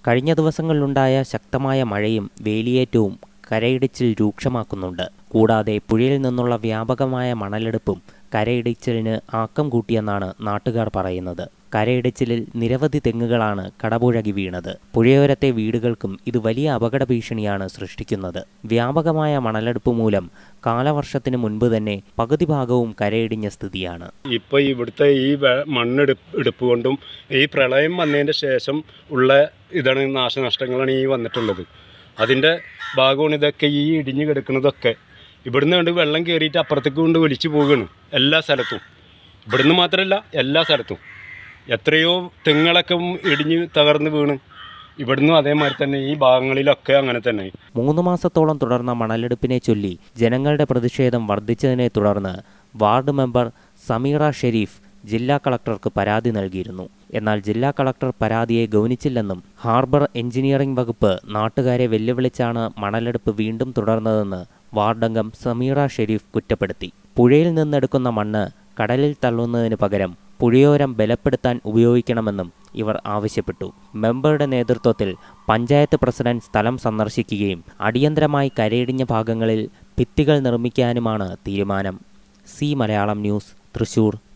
കഴിഞ്ഞ ദിവസങ്ങളിലുണ്ടായ ശക്തമായ മഴയും വേലിയേറ്റവും കരയിടിച്ചിൽ രൂക്ഷമാക്കുന്നുണ്ട് കൂടാതെ പുഴയിൽ നിന്നുള്ള വ്യാപകമായ മണലെടുപ്പും കരയിടിച്ചിലിന് ആക്കം കൂട്ടിയെന്നാണ് നാട്ടുകാർ പറയുന്നത് കരയിടിച്ചിലിൽ നിരവധി തെങ്ങുകളാണ് കടപുഴകി വീണത് പുഴയോരത്തെ വീടുകൾക്കും ഇത് വലിയ അപകട ഭീഷണിയാണ് സൃഷ്ടിക്കുന്നത് വ്യാപകമായ മണലെടുപ്പ് മൂലം കാലവർഷത്തിന് മുൻപ് തന്നെ പകുതി ഭാഗവും കരയിടിഞ്ഞ സ്ഥിതിയാണ് ഇപ്പോൾ ഇവിടുത്തെ ഈ വെ- മണ്ണെടുപ്പ് എടുപ്പ് കൊണ്ടും ഈ പ്രളയം വന്നതിൻ്റെ ശേഷം ഉള്ള ഇതാണ് നാശനഷ്ടങ്ങളാണ് ഈ വന്നിട്ടുള്ളത് അതിൻ്റെ ഭാഗമാണ് ഇതൊക്കെ ഈ ഇടിഞ്ഞു കിടക്കുന്നതൊക്കെ ഇവിടുന്ന് കൊണ്ട് വെള്ളം കയറിയിട്ട് അപ്പുറത്തേക്ക് കൊണ്ട് ഒലിച്ചു പോവുകയാണ് എല്ലാ സ്ഥലത്തും ഇവിടുന്ന് മാത്രമല്ല എല്ലാ സ്ഥലത്തും എത്രയോ തെങ്ങുകളൊക്കെ ഇടിഞ്ഞ് തകർന്ന് വീണ് ഇവിടുന്ന് അതേമാതിരി തന്നെ ഈ ഭാഗങ്ങളിലൊക്കെ അങ്ങനെ തന്നെ മൂന്ന് മാസത്തോളം തുടർന്ന മണലെടുപ്പിനെ ചൊല്ലി ജനങ്ങളുടെ പ്രതിഷേധം വർദ്ധിച്ചതിനെ തുടർന്ന് വാർഡ് മെമ്പർ സമീറ ഷെരീഫ് ജില്ലാ കളക്ടർക്ക് പരാതി നൽകിയിരുന്നു എന്നാൽ ജില്ലാ കളക്ടർ പരാതിയെ ഗൗനിച്ചില്ലെന്നും ഹാർബർ എഞ്ചിനീയറിംഗ് വകുപ്പ് നാട്ടുകാരെ വെല്ലുവിളിച്ചാണ് മണലെടുപ്പ് വീണ്ടും തുടർന്നതെന്ന് വാർഡംഗം സമീറ ഷെരീഫ് കുറ്റപ്പെടുത്തി പുഴയിൽ നിന്നെടുക്കുന്ന മണ്ണ് കടലിൽ തള്ളുന്നതിന് പകരം പുഴയോരം ബലപ്പെടുത്താൻ ഉപയോഗിക്കണമെന്നും ഇവർ ആവശ്യപ്പെട്ടു മെമ്പറുടെ നേതൃത്വത്തിൽ പഞ്ചായത്ത് പ്രസിഡന്റ് സ്ഥലം സന്ദർശിക്കുകയും അടിയന്തരമായി കരയിടിഞ്ഞ ഭാഗങ്ങളിൽ ഭിത്തികൾ നിർമ്മിക്കാനുമാണ് തീരുമാനം സി മലയാളം ന്യൂസ് തൃശൂർ